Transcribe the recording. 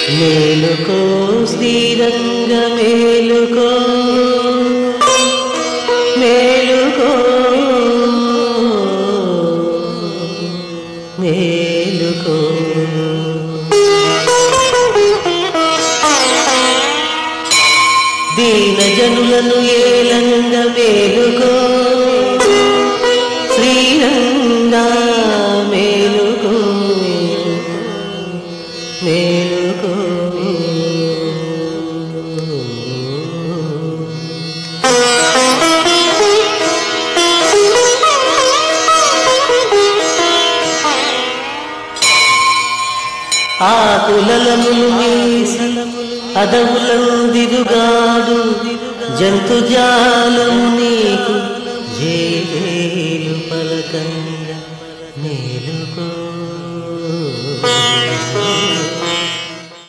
మేలుకో శ్రీరంగ మేలుకో మేలుకో మేలుకో దీన జనులను ఏలంగ మేలుకో శ్రీరంగ మేలుకో మేలుకో ఆకులలములు వేసి అదవులందిరుగాడు జంతుజాలము నీకు జేలు పలకంగా మేలుకో